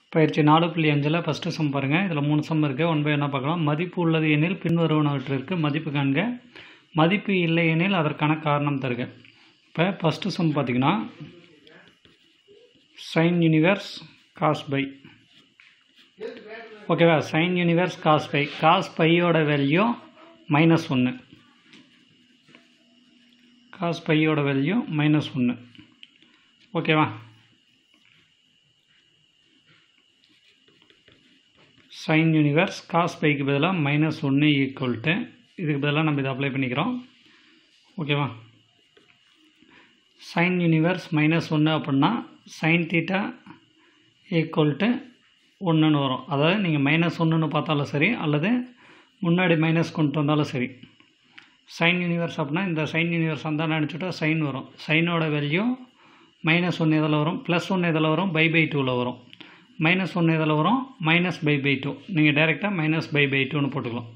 பயிற்சி நாலு புள்ளி அஞ்சில் ஃபஸ்ட்டு சம் பாருங்கள் இதில் மூணு சம் இருக்குது ஒன் பை என்ன பார்க்கலாம் மதிப்பு உள்ளது எனில் பின்வருவனவற்றிற்கு மதிப்பு காண்க மதிப்பு இல்லை எனில் அதற்கான காரணம் தருக இப்போ ஃபஸ்ட்டு சம் பார்த்தீங்கன்னா சைன் யூனிவர்ஸ் காஸ் பை ஓகேவா sine inverse cos pi cos பையோட வேல்யூ மைனஸ் ஒன்று காஸ் பையோட வேல்யூ மைனஸ் ஒன்று ஓகேவா சைன் யூனிவர்ஸ் காஸ் பைக்கு பதிலாக மைனஸ் ஒன்று ஈக்குவல் டு இதுக்கு பதிலாக நம்ம இதை அப்ளை பண்ணிக்கிறோம் ஓகேவா சைன் யூனிவர்ஸ் மைனஸ் ஒன்று அப்படின்னா சைன் தீட்டா ஈக்குவல் டு ஒன்றுன்னு வரும் அதாவது நீங்கள் மைனஸ் ஒன்றுன்னு பார்த்தாலும் சரி அல்லது முன்னாடி மைனஸ் கொண்டு வந்தாலும் சரி சைன் யூனிவர்ஸ் அப்படின்னா இந்த சைன் யூனிவர்ஸ் வந்தால் நினச்சிட்டா சைன் வரும் சைனோட வேல்யூ மைனஸ் ஒன்று இதில் வரும் ப்ளஸ் ஒன்று இதில் வரும் பை பை டூவில் வரும் மைனஸ் ஒன்று இதில் வரும் மைனஸ் பை பை டூ நீங்கள் டைரெக்டாக மைனஸ் பை பை டூன்னு போட்டுக்கலாம்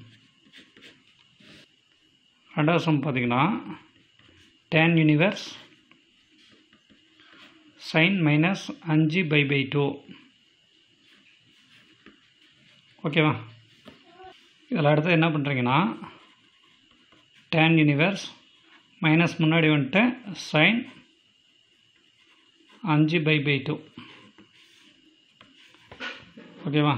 ரெண்டாவது சம் பார்த்தீங்கன்னா டேன் யூனிவர்ஸ் சைன் மைனஸ் அஞ்சு பை பை டூ ஓகேவா இதில் அடுத்து என்ன பண்ணுறீங்கன்னா டேன் யூனிவர்ஸ் மைனஸ் முன்னாடி வந்துட்டு சைன் அஞ்சு பை பை டூ ஓகேவா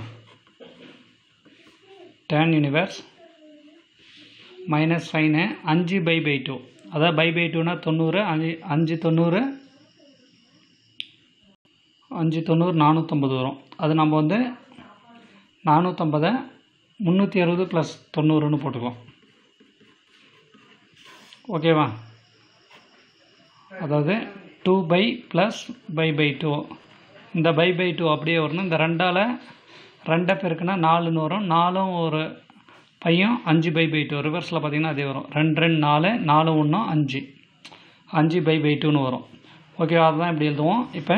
டேன் யூனிவர்ஸ் மைனஸ் சைனு அஞ்சு பை பை டூ அதாவது பை பை டூனா தொண்ணூறு அஞ்சு அஞ்சு தொண்ணூறு அஞ்சு தொண்ணூறு நானூற்றம்பது வரும் அது நம்ம வந்து நானூற்றம்பதை முந்நூற்றி அறுபது ப்ளஸ் தொண்ணூறுன்னு போட்டுக்கலாம் ஓகேவா அதாவது two pi plus pi by two இந்த பை பை டூ அப்படியே வரணும் இந்த ரெண்டால் ரெண்டை பேருக்குன்னா நாலுன்னு வரும் நாலும் ஒரு பையன் அஞ்சு பை பை டூ ரிவர்ஸில் பார்த்தீங்கன்னா அதே வரும் ரெண்டு ரெண்டு நாலு நாலு ஒன்று அஞ்சு அஞ்சு பை பை டூன்னு வரும் ஓகே அதுதான் இப்படி எழுதுவோம் இப்போ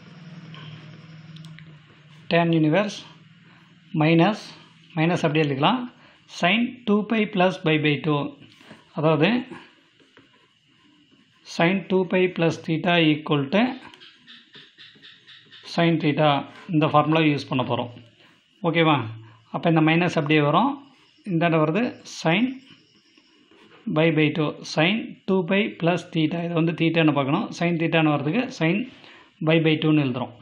டேன் யூனிவர்ஸ் மைனஸ் மைனஸ் அப்படியே எழுதிக்கலாம் sine two pi plus pi by two அதாவது sine two pi plus theta equal to sine theta இந்த ஃபார்முலா யூஸ் பண்ண போகிறோம் ஓகேவா அப்போ இந்த மைனஸ் அப்படியே வரும் இந்த வருது sine pi by two sine two pi plus theta இது வந்து தீட்டான்னு பார்க்கணும் சைன் தீட்டான்னு வரதுக்கு சைன் பை பை டூன்னு எழுதுகிறோம்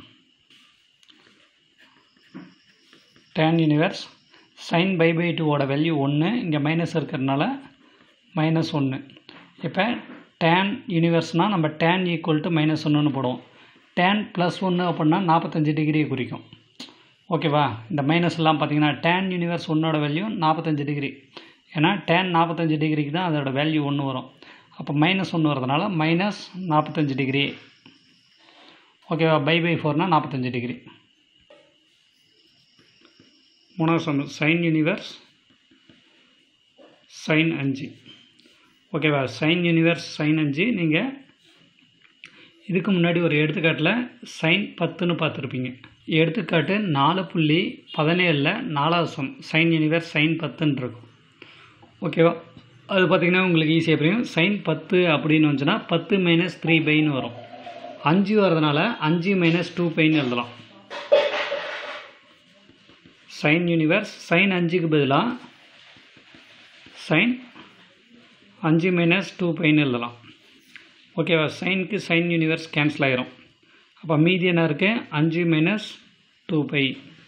tan inverse sine pi by டூவோட வேல்யூ ஒன்று இங்கே மைனஸ் இருக்கிறதுனால மைனஸ் ஒன்று இப்போ டேன் யூனிவர்ஸ்னால் நம்ம டேன் ஈக்குவல் டு மைனஸ் ஒன்றுன்னு போடுவோம் டேன் ப்ளஸ் ஒன்று அப்படின்னா நாற்பத்தஞ்சு டிகிரியை குறிக்கும் ஓகேவா இந்த மைனஸ் எல்லாம் பார்த்தீங்கன்னா டேன் யூனிவர்ஸ் ஒன்னோட வேல்யூ நாற்பத்தஞ்சு டிகிரி ஏன்னா டேன் நாற்பத்தஞ்சு டிகிரிக்கு தான் அதோட வேல்யூ ஒன்று வரும் அப்போ மைனஸ் ஒன்று வரதுனால மைனஸ் நாற்பத்தஞ்சு டிகிரி ஓகேவா பை பை ஃபோர்னால் நாற்பத்தஞ்சு டிகிரி மூணாவது சம் சைன் யூனிவர்ஸ் சைன் அஞ்சு ஓகேவா சைன் யூனிவர்ஸ் சைன் அஞ்சு நீங்கள் இதுக்கு முன்னாடி ஒரு எடுத்துக்காட்டில் சைன் பத்துன்னு பார்த்துருப்பீங்க எடுத்துக்காட்டு நாலு புள்ளி பதினேழில் நாலாவது சம் சைன் யூனிவர்ஸ் சைன் பத்துன்னு இருக்கும் ஓகேவா அது பார்த்திங்கன்னா உங்களுக்கு ஈஸியாக புரியும் சைன் பத்து அப்படின்னு வந்துச்சுன்னா பத்து மைனஸ் த்ரீ பைன்னு வரும் அஞ்சு வரதுனால அஞ்சு மைனஸ் டூ பைன்னு எழுதலாம் சைன் யூனிவர்ஸ் சைன் அஞ்சுக்கு பதிலாக சைன் அஞ்சு மைனஸ் டூ பைன்னு எழுதலாம் ஓகேவா சைனுக்கு சைன் யூனிவர்ஸ் கேன்சல் ஆகிரும் அப்போ மீதி என்ன இருக்குது அஞ்சு மைனஸ் டூ பை